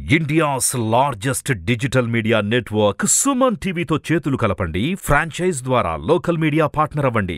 India's largest digital media network Suman టీవీతో చేతులు కలపండి ఫ్రాంచైజ్ ద్వారా లోకల్ మీడియా పార్ట్నర్ అవ్వండి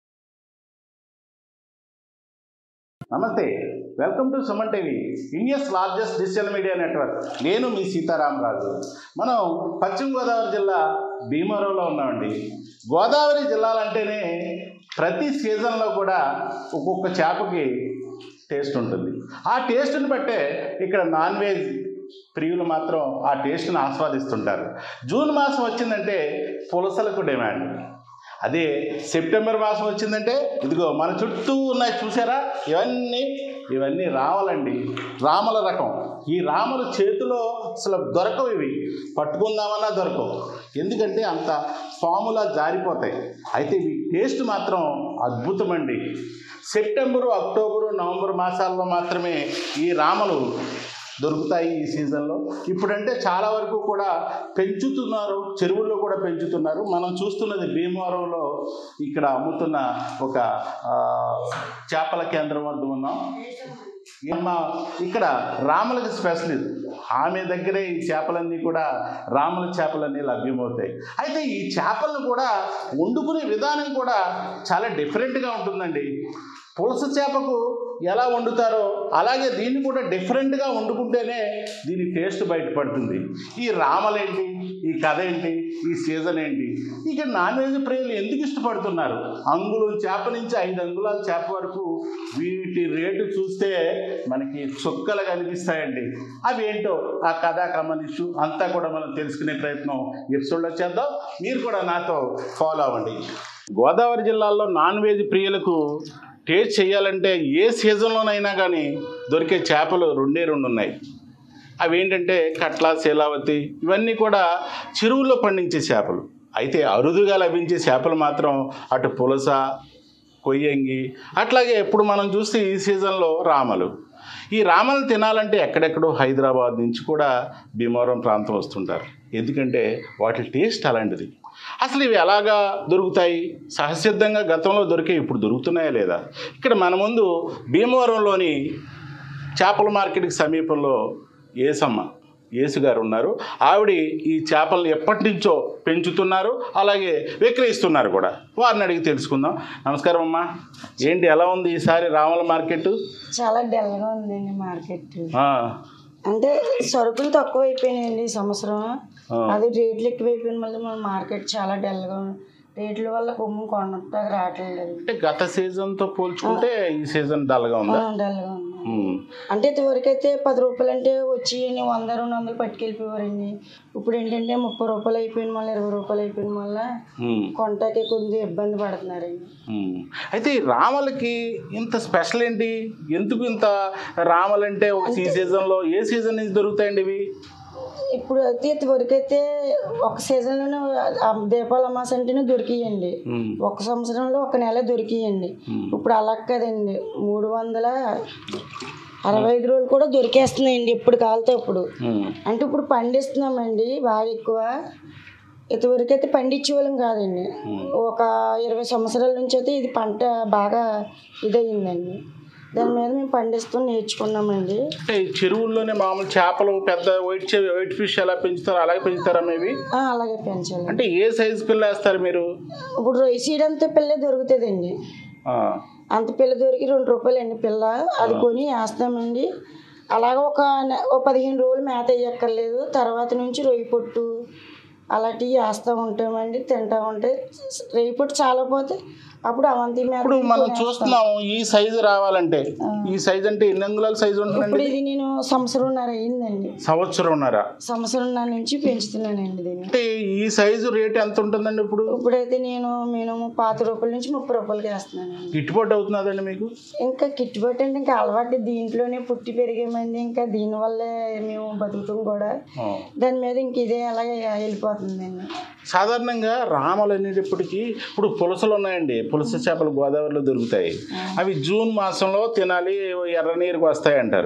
నమస్తే welcome to Suman TV India's largest digital media network నేను మీ సీతారామరాజు మనం పశ్చిమ గోదావరి జిల్లా భీమవరంలో ఉన్నామండి గోదావరి జిల్లాలంటేనే ప్రతి సీజన్లో కూడా ఒక్కొక్క చేపకి టేస్ట్ ఉంటుంది ఆ టేస్ట్ని బట్టే ఇక్కడ నాన్ వెజ్ ప్రియులు మాత్రం ఆ టేస్ట్ని ఆస్వాదిస్తుంటారు జూన్ మాసం వచ్చిందంటే పులసలకు డిమాండ్ అదే సెప్టెంబర్ మాసం వచ్చిందంటే ఇదిగో మన చుట్టూ ఉన్నాయి చూసారా ఇవన్నీ ఇవన్నీ రామలండి రామల రకం ఈ రామల చేతిలో అసలు దొరకవు ఇవి పట్టుకుందామన్నా దొరకవు ఎందుకంటే అంత ఫాములా జారిపోతాయి అయితే ఇవి టేస్ట్ మాత్రం అద్భుతమండి సెప్టెంబరు అక్టోబరు నవంబర్ మాసాల్లో మాత్రమే ఈ రామలు దొరుకుతాయి ఈ సీజన్లో ఇప్పుడంటే చాలా వరకు కూడా పెంచుతున్నారు చెరువుల్లో కూడా పెంచుతున్నారు మనం చూస్తున్నది భీమవరంలో ఇక్కడ అమ్ముతున్న ఒక ఆ, చేపల కేంద్రం వద్ద ఉన్నాం అమ్మ ఇక్కడ రాములకి స్పెషలిస్ట్ ఆమె దగ్గరే ఈ చేపలన్నీ కూడా రాముల చేపలన్నీ లభ్యమవుతాయి అయితే ఈ చేపలను కూడా వండుకునే విధానం కూడా చాలా డిఫరెంట్గా ఉంటుందండి పులస చేపకు ఎలా వండుతారో అలాగే దీన్ని కూడా డిఫరెంట్గా వండుకుంటేనే దీని టేస్ట్ బయటపడుతుంది ఈ రామలేంటి ఈ కథ ఏంటి ఈ సీజన్ ఏంటి ఇక నాన్ వెజ్ ప్రియులు ఎందుకు ఇష్టపడుతున్నారు అంగుళం చేప నుంచి ఐదు అంగుళాల చేప వరకు వీటి రేటు చూస్తే మనకి చుక్కలు కనిపిస్తాయండి అవి ఏంటో ఆ కథ కమనిషు అంతా కూడా మనం తెలుసుకునే ప్రయత్నం ఎపిసోడ్లో చేద్దాం మీరు కూడా నాతో ఫాలో అవ్వండి గోదావరి జిల్లాలో నాన్ వెజ్ ప్రియులకు టేస్ట్ చేయాలంటే ఏ సీజన్లోనైనా కానీ దొరికే చేపలు రెండే రెండు ఉన్నాయి అవి ఏంటంటే కట్ల శీలావతి ఇవన్నీ కూడా చెరువుల్లో పండించే చేపలు అయితే అరుదుగా లభించే చేపలు మాత్రం అటు పులస కొయ్యంగి అట్లాగే ఇప్పుడు మనం చూస్తే ఈ సీజన్లో రామలు ఈ రామలు తినాలంటే ఎక్కడెక్కడో హైదరాబాద్ నుంచి కూడా భీమవరం ప్రాంతం వస్తుంటారు ఎందుకంటే వాటి టేస్ట్ అలాంటిది అసలు ఇవి ఎలాగా దొరుకుతాయి సహసిద్ధంగా గతంలో దొరికే ఇప్పుడు దొరుకుతున్నాయా లేదా ఇక్కడ మన ముందు భీమవరంలోని చేపల మార్కెట్కి సమీపంలో ఏసమ్మ యేసు గారు ఉన్నారు ఆవిడ ఈ చేపలను ఎప్పటి నుంచో పెంచుతున్నారు అలాగే విక్రయిస్తున్నారు కూడా వారిని అడిగి తెలుసుకుందాం నమస్కారం అమ్మా ఏంటి ఎలా ఉంది ఈసారి రామల మార్కెట్ చాలా డల్గా ఉందండి మార్కెట్ ఆ, అంటే సరుకులు తక్కువ అయిపోయినాయండి ఈ సంవత్సరం ఆ. అది రేట్లు ఎక్కువైపోయిన మళ్ళీ మన మార్కెట్ చాలా డల్గా ఉంది రేట్ల వల్ల కొమ్ము కొనట్టాక రావట్లేదు అంటే గత సీజన్తో పోల్చుకుంటే ఈ సీజన్ డల్గా ఉందా డల్గా ఉంది ఉమ్, అంటే ఇదివరకు అయితే పది రూపాయలు అంటే వచ్చి వంద రెండు వందలు పట్టుకెళ్ళిపోయారండి ఇప్పుడు ఏంటంటే ముప్పై రూపాయలు అయిపోయిన మళ్ళీ ఇరవై రూపాయలు అయిపోయిన వల్ల ఉమ్, కొంటకి కొద్దిగా ఇబ్బంది పడుతున్నారండి ఉమ్. అయితే ఈ రామలకి ఇంత స్పెషల్ ఏంటి ఎందుకు ఇంత రామలంటే ఒక ఈ సీజన్లో ఏ సీజన్ నుంచి దొరుకుతాయండి ఇవి ఇప్పుడు అయితే ఇదివరకు అయితే ఒక సీజన్లోనే ఆ దీపావళి అమాస అంటేనే దొరికియండి ఉమ్, ఒక సంవత్సరంలో ఒక నెల దొరికియండి ఇప్పుడు అలా కదండి మూడు వందల అరవై ఐదు రోజులు కూడా దొరికేస్తున్నాయండి ఎప్పుడు కాలితే ఇప్పుడు ఉమ్, అంటే ఇప్పుడు పండిస్తున్నామండి బాగా ఎక్కువ ఇంతవరకు అయితే పండించేవాళ్ళం కాదండి ఒక ఇరవై సంవత్సరాల నుంచి అయితే ఇది పంట బాగా ఇదయిందండి దాని మీద మేము పండిస్తూ నేర్చుకున్నామండి అంటే ఈ చెరువుల్లోనే మామూలు చేపలు పెద్ద వైట్ చే వైట్ ఫిష్ ఎలా పెంచుతారో అలాగే పెంచుతారా మేవి ఆ, అలాగే పెంచాలి అంటే ఏ సైజు పిల్ల వేస్తారు మీరు ఇప్పుడు రొయ్యి సీడంతా పిల్ల దొరుకుతుందండి ఆ, అంత పిల్ల దొరికి రెండు రూపాయలు అండి పిల్ల అది కొని వేస్తామండి అలాగ ఒక నె- ఓ పదిహేను రోజులు మేత వేయక్కర్లేదు తర్వాత నుంచి రొయ్యి పొట్టు అలాంటివి వేస్తూ ఉంటామండి తింటూ ఉంటే రొయ్యి పొట్టు చాలా పోతే అప్పుడు అవంతి మేత ఇప్పుడు మనం చూస్తున్నాం ఈ సైజు రావాలంటే ఈ సైజు అంటే ఎన్ని అంగుళాల సైజు ఉంటుందండి ఇప్పుడు ఇది నేను సంవత్సరంన్నర అయిందండి సంవత్సరంన్నర సంవత్సరంన్నర నుంచి పెంచుతున్నానండి దీన్ని అంటే ఈ సైజు రేట్ ఎంత ఉంటుందండి ఇప్పుడు ఇప్పుడైతే నేను మినిమం పాత రూపాయల నుంచి ముప్పై రూపాయలకి వేస్తున్నానండి గిట్టుబాటు అవుతున్నదండి మీకు ఇంకా కిట్టుబాటు అంటే ఇంకా అలవాటు దీంట్లోనే పుట్టి పెరిగామండి ఇంకా దీనివల్లే మేము బతుకుతాం కూడా ఆ. దాని మీద ఇంక ఇదే అలాగే వెళ్ళిపోతుందండి సాధారణంగా రామలు అనేటప్పటికీ ఇప్పుడు పులసలు ఉన్నాయండి పులస చేపలు గోదావరిలో దొరుకుతాయి అవి జూన్ మాసంలో తినాలి ఎర్ర నీరుకు వస్తాయి అంటారు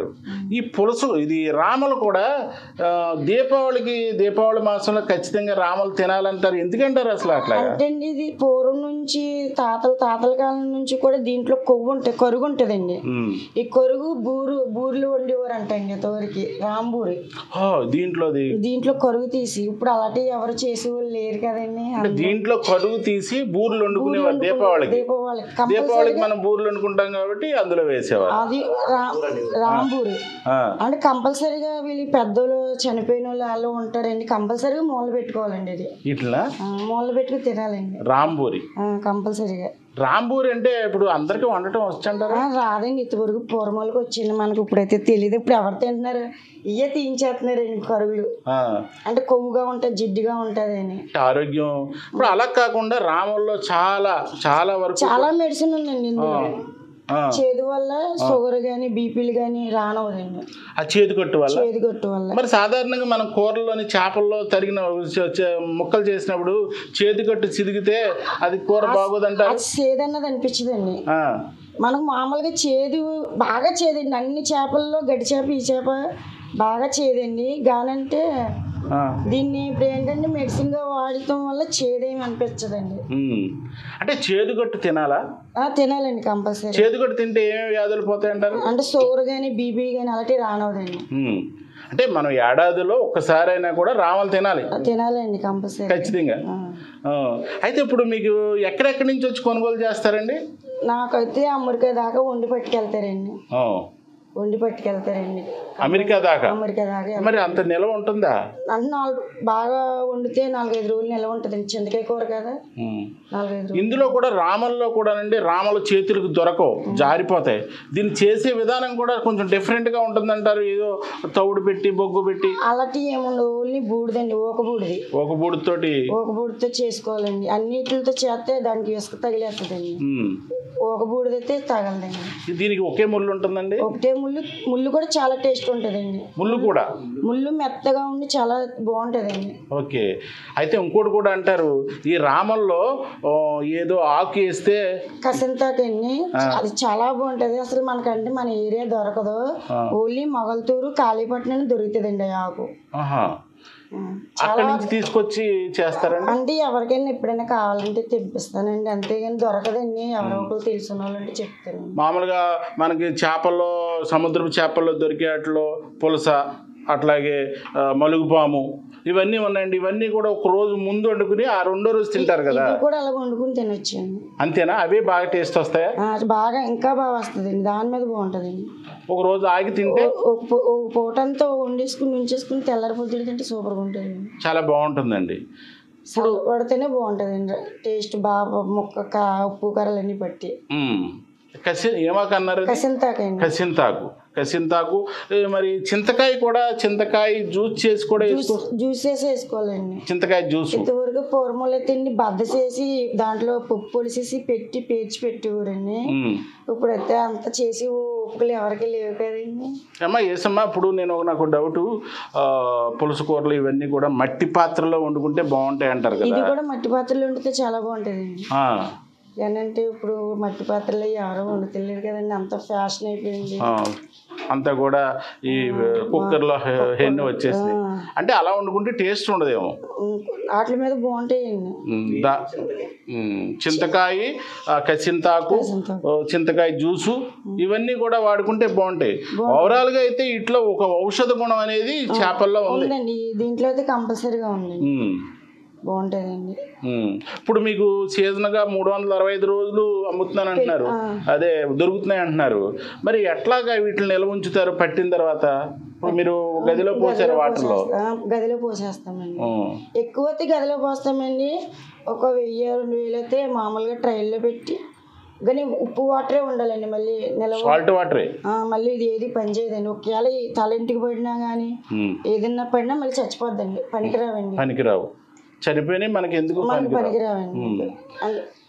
ఈ పులుసు ఇది రామలు కూడా ఆ, దీపావళికి దీపావళి మాసంలో ఖచ్చితంగా రామలు తినాలంటారు ఎందుకంటారు అసలు అట్లాగా అంటే అండి ఇది పూర్వం నుంచి తాతల తాతల కాలం నుంచి కూడా దీంట్లో కొవ్వు ఉంటుంది కరుగు ఉంటుందండి ఉమ్. ఈ కరుగు బూరు బూర్లు వండేవారు అంటండి ఇంతవరకు రాంబూరి ఓ, దీంట్లోది దీంట్లో కరుగు తీసి ఇప్పుడు అలాంటి ఎవరు చేసేవాళ్ళు లేరు కదండి అంటే దీంట్లో కడుగు తీసి బూర్లు వండుకునేవారు దీపావళికి దీపావళికి కంపల్సరీ దీపావళికి మనం బూర్లు వండుకుంటాం కాబట్టి అందులో వేసేవారు అది రా- రాంబూరి ఆ, అంటే కంపల్సరీగా వీళ్ళు పెద్దోళ్ళు చనిపోయిన వాళ్ళు వాళ్ళు ఉంటారండి కంపల్సరీగా మూల పెట్టుకోవాలండి ఇది ఇట్లా ఆ, మూల పెట్టుకుని తినాలండి రాంబూరి ఆ, కంపల్సరీగా రాంబూరి అంటే ఇప్పుడు అందరికి వండటం వచ్చంటారా ఆ, రాదండి ఇంతవరకు పూర్వమాలకు వచ్చింది మనకు ఇప్పుడైతే తెలియదు ఇప్పుడు ఎవరు తింటున్నారు ఇయ్యే తీయించేస్తున్నారండి కరుగులు ఆ, అంటే కొవ్వుగా ఉంటుంది జిడ్డుగా ఉంటుంది అని అంటే ఆరోగ్యం ఇప్పుడు అలా కాకుండా రాముల్లో చాలా చాలా వరకు చాలా మెడిసిన్ ఉందండి ఇందులో ఆ, చేదు వల్ల షుగర్ కానీ బీపీలు కానీ రానవదండి ఆ చేతి కొట్టు వల్ల చేదు కొట్టు వల్ల మరి సాధారణంగా మనం కూరలోని చేపల్లో తరిగిన చ- చ- ముక్కలు చేసినప్పుడు చేతి కట్టు చిదిగితే అది కూర బాగోదంటారు అది చేదు అన్నది అనిపించదండి ఆ, మనకు మామూలుగా చేదు బాగా చేదండి అన్ని చేపల్లో గడ్డి చేప ఈ చేప బాగా చేదండి గానంటే ఆ, దీన్ని ఇప్పుడు ఏంటంటే మెడిసిన్గా వాడటం వల్ల చేదేమి అనిపించదండి ఉమ్. అంటే చేదు కట్టు తినాలా ఆ, తినాలండి కంపల్సరీ చేదు కట్టు తింటే ఏమేమి వ్యాధులు పోతాయంటారు అంటే షుగర్ కానీ బీపీ కానీ అలాంటివి రానవదండి ఉమ్. అంటే మనం ఏడాదిలో ఒక్కసారైనా కూడా రామలు తినాలి ఆ, తినాలండి కంపల్సరీ ఖచ్చితంగా ఆ. ఆ, అయితే ఇప్పుడు మీకు ఎక్కడెక్కడి నుంచి వచ్చి కొనుగోలు చేస్తారండి నాకైతే అమెరికా దాకా వండి పట్టుకెళ్తారండి ఆ, వండి పట్టుకెళ్తారండి అమెరికా దాకా అమెరికా దాకా వెళ్తారు. మరి అంత నిల్వ ఉంటుందా అంటే నాలుగు బాగా వండితే నాలుగైదు రోజులు నిల్వ ఉంటుందండి చింతకాయ కూర కదా ఉమ్. నాలుగైదు రోజులు ఇందులో కూడా రామల్లో కూడా అండి రామల చేతులకు దొరకవు జారిపోతాయి దీన్ని చేసే విధానం కూడా కొంచెం డిఫరెంట్గా ఉంటుందంటారు ఏదో తౌడు పెట్టి బొగ్గు పెట్టి అలాంటి ఏముండవు ఓన్లీ బూడిదండి ఓక బూడిది ఒక బూడితోటి ఓక బూడితో చేసుకోవాలండి అన్నిటితో చేస్తే దానికి ఇసుక తగిలేస్తుందండి ఉమ్. ఓక బూడిదైతే తగలదండి దీనికి ఒకే ముళ్ళు ఉంటుందండి ఒకటే ముళ్ళు ముళ్ళు కూడా చాలా టేస్ట్ ఉంటుందండి ముళ్ళు కూడా ముళ్ళు మెత్తగా ఉండి చాలా బాగుంటుందండి ఓకే అయితే ఇంకోటి కూడా అంటారు ఈ రామల్లో ఆ, ఏదో ఆకు వేస్తే కసింతాకండి అది చాలా బాగుంటది అసలు మనకంటే మన ఏరియా దొరకదు ఓన్లీ మొగల్తూరు కాళీపట్నం దొరుకుతుందండి ఆ ఆకు ఆహా ఉం. అక్కడి నుంచి తీసుకొచ్చి చేస్తారండి అంటే ఎవరికైనా ఎప్పుడైనా కావాలంటే తెప్పిస్తానండి అంతేగాని దొరకదండి ఎవరో ఒకరు తెలిసిన వాళ్ళంటే చెప్తానండి మామూలుగా మనకి చేపల్లో సముద్రపు చేపల్లో దొరికే వాటిలో పులస అట్లాగే ఆ, మలుగుపాము ఇవన్నీ ఉన్నాయండి ఇవన్నీ కూడా ఒక రోజు ముందు వండుకుని ఆ రెండో రోజు తింటారు కదా ఇది కూడా అలా వండుకుని తినొచ్చండి అంతేనా అవే బాగా టేస్ట్ వస్తాయా ఆ, అది బాగా ఇంకా బాగా వస్తుందండి దాని మీద బాగుంటుందండి ఒక రోజు ఆగి తింటే ఒక పూ- ఒక పూట అంతా వండేసుకుని ఉంచేసుకుని తెల్లారి పొద్దున తింటే సూపర్గా ఉంటుందండి చాలా బాగుంటుందండి ఇప్పుడు పడితేనే బాగుంటుందండి టేస్ట్ బాగా ముక్క కా ఉప్పు కారాలన్నీ బట్టి మ్మ్. కసి ఏమాక అన్నారు ఇది? కసింతాకండి కసింతాకు కసింతాకు ఏ, మరి చింతకాయ కూడా చింతకాయ జ్యూస్ చేసి కూడా వేసుకో జ్యూస్ వేసి వేసుకోవాలండి చింతకాయ జ్యూస్ ఇంతవరకు పూర్వములు తిండి బద్ద చేసి దాంట్లో పప్పు పొడిసేసి పెట్టి పేర్చి పెట్టేవారండి మ్మ్. ఇప్పుడైతే అంత చేసి ఉప్పులు ఎవరికి లేవు కదండి అమ్మా ఏసమ్మా ఇప్పుడు నేను ఒక- నాకు డౌట్ పులుసు కూరలు ఇవన్నీ కూడా మట్టి పాత్రలో వండుకుంటే బాగుంటాయి అంటారు ఇది కదా కూడా మట్టి పాత్రలో వండితే చాలా బాగుంటుందండి ఆ, ఏంటంటే ఇప్పుడు మట్టి పాత్రలో ఎవరో వండుతలేరు కదండి అంత ఫ్యాషన్ అయిపోయింది ఆ. అంతా కూడా ఈ కుక్కర్లో హెన్ను వచ్చేసి అంటే అలా వండుకుంటే టేస్ట్ ఉండదేమో వాటి మీద బాగుంటాయండి మ్మ్. దా- మ్మ్. చింతకాయ ఆ, కసింతాకు ఓ, చింతకాయ జ్యూసు ఇవన్నీ కూడా వాడుకుంటే బాగుంటాయి ఓవరాల్ గా అయితే ఇట్లా ఒక ఔషధ గుణం అనేది చేపల్లో ఉంది ఉందండి దీంట్లో అయితే కంపల్సరీగా ఉందండి మ్మ్. బాగుంటుందండి మ్మ్. ఇప్పుడు మీకు సీజన్ గా మూడు వందల అరవై ఐదు రోజులు అమ్ముతున్నాను అంటున్నారు అదే దొరుకుతున్నాయి అంటున్నారు మరి ఎట్లాగా వీటిని నిల్వ ఉంచుతారు పట్టిన తర్వాత ఇప్పుడు మీరు గదిలో పోసారు వాటర్లో ఆ, గదిలో పోసేస్తామండి మ్మ్. ఎక్కువ అయితే గదిలో పోస్తామండి ఒక వెయ్యి రెండు వేలు అయితే మామూలుగా ట్రైల్లో పెట్టి కానీ ఉప్పు వాటరే ఉండాలండి మళ్ళీ నిలవ సాల్ట్ వాటరే ఆ, మళ్ళీ ఇది ఏది పని చేయదండి ఒకవేళ ఈ తల ఇంటికి పడినా కానీ మ్మ్. ఏదన్నా పడినా మళ్ళీ చచ్చిపోద్దండి పనికిరావండి పనికిరావు చనిపోయినాయి మనకి ఎందుకు మనకి పనికిరావు పనికిరావండి అందు-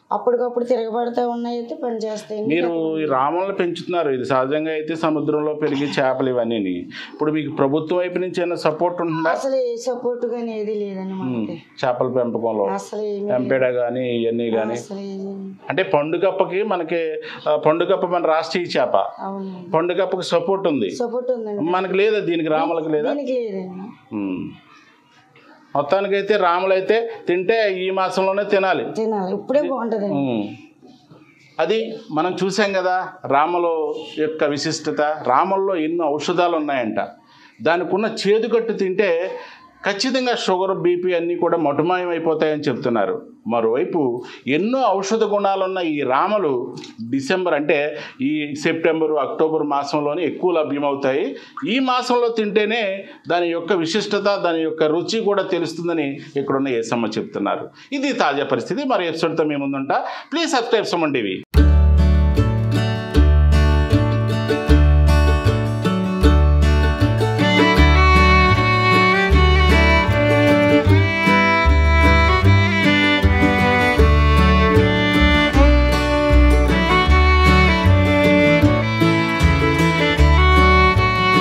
అప్పటికప్పుడు తిరగబడతా ఉన్నాయి అయితే పని చేస్తాయండి మీరు ఈ రామలను పెంచుతున్నారు ఇది సహజంగా అయితే సముద్రంలో పెరిగే చేపలు ఇవన్నీ ఇప్పుడు మీకు ప్రభుత్వం వైపు నుంచి ఏమైనా సపోర్ట్ ఉంటుందా అసలు ఏ సపోర్ట్ కానీ ఏది లేదండి మనకి చేపల పెంపకంలో అసలు ఏమీ పెంపేడ కానీ ఇవన్నీ కానీ అసలు ఏమీ అంటే పండుగప్పకి మనకి ఆ, పండుగప్ప మన రాష్ట్రీయ చేప అవునండి పండుగప్పకి సపోర్ట్ ఉంది సపోర్ట్ ఉందండి మనకి లేదా దీనికి రాములకి లేదా దీనికి లేదండి ఉమ్. మొత్తానికైతే రాములు అయితే తింటే ఈ మాసంలోనే తినాలి తినాలి ఇప్పుడే బాగుంటుందండి ఉమ్. అది మనం చూసాం కదా రామలో యొక్క విశిష్టత రామల్లో ఎన్నో ఔషధాలు ఉన్నాయంట దానికి ఉన్న చేదుగట్టు తింటే ఖచ్చితంగా షుగర్ బీపీ అన్నీ కూడా మటుమాయం అయిపోతాయని చెప్తున్నారు మరోవైపు ఎన్నో ఔషధ గుణాలున్న ఈ రామలు డిసెంబర్ అంటే ఈ సెప్టెంబరు అక్టోబర్ మాసంలోనే ఎక్కువ లభ్యమవుతాయి ఈ మాసంలో తింటేనే దాని యొక్క విశిష్టత దాని యొక్క రుచి కూడా తెలుస్తుందని ఇక్కడున్న ఏసమ్మ చెప్తున్నారు ఇది తాజా పరిస్థితి మరి ఎపిసోడ్తో మేము ముందుంటా ప్లీజ్ సబ్స్క్రైబ్ సమ్మన్ టీవీ